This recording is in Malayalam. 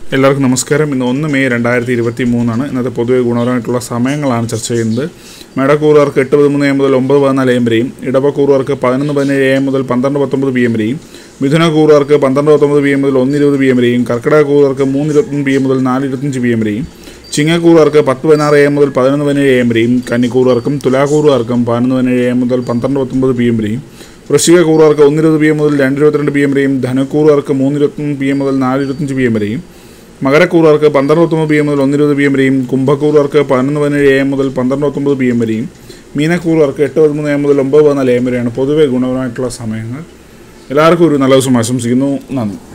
എല്ലാവർക്കും നമസ്കാരം ഇന്ന് ഒന്ന് മെയ് രണ്ടായിരത്തി ഇരുപത്തി മൂന്നാണ് ഇന്നത്തെ പൊതുവെ ഗുണപരമായിട്ടുള്ള സമയങ്ങളാണ് ചർച്ച ചെയ്യുന്നത് മേടക്കൂറുകാർക്ക് എട്ട് പതിമൂന്ന് എം മുതൽ ഒമ്പത് പതിനാല് എം വരെയും ഇടവക്കൂറുകാർക്ക് പതിനൊന്ന് പതിനേഴ് എം മുതൽ പന്ത്രണ്ട് പത്തൊമ്പത് പി എം വരെയും മിഥുനക്കൂറുകാർക്ക് പന്ത്രണ്ട് പത്തൊമ്പത് പി എം മുതൽ ഒന്ന് ഇരുപത് പി എം വരെയും കർക്കിടകക്കൂറുകാർക്ക് മൂന്ന് ഇരുപത്തൊന്ന് പി എം മുതൽ നാല് ഇരുപത്തഞ്ച് പി എം വരെയും ചിങ്ങക്കൂറുകാർക്ക് പത്ത് പതിനാറ് എം മുതൽ പതിനൊന്ന് പതിനേഴ് എം വരെയും കന്നിക്കൂറുകാർക്കും തുലാക്കൂറുകാർക്കും പതിനൊന്ന് പതിനേഴ് എം മുതൽ പന്ത്രണ്ട് പത്തൊമ്പത് പി എം വരെയും വൃശ്ചിക കൂറുകാർക്ക് ഒന്ന് ഇരുപത് പി എം മുതൽ രണ്ട് ഇരുപത്തിരണ്ട് പി എം വരെയും ധനക്കൂറുകാർക്ക് മൂന്ന് ഇരുപത്തൊന്ന് പി എം മുതൽ നാല് ഇരുപത്തഞ്ച് പി എം വരെയും മകരക്കൂറുകാർക്ക് പന്ത്രണ്ട് പത്തൊമ്പത് പി എം മുതൽ ഒന്ന് ഇരുപത് പി എം വരെയും കുംഭക്കൂറുകാർക്ക് പതിനൊന്ന് പതിനേഴ് എം മുതൽ പന്ത്രണ്ട് പത്തൊമ്പത് പി എം വരെയും മീനക്കൂറുകാർക്ക് എട്ട് പതിമൂന്ന് എം മുതൽ ഒമ്പത് പതിനാല് എം വരെയാണ് പൊതുവെ ഗുണപരമായിട്ടുള്ള സമയങ്ങൾ എല്ലാവർക്കും ഒരു നല്ല ദിവസം ആശംസിക്കുന്നു നന്ദി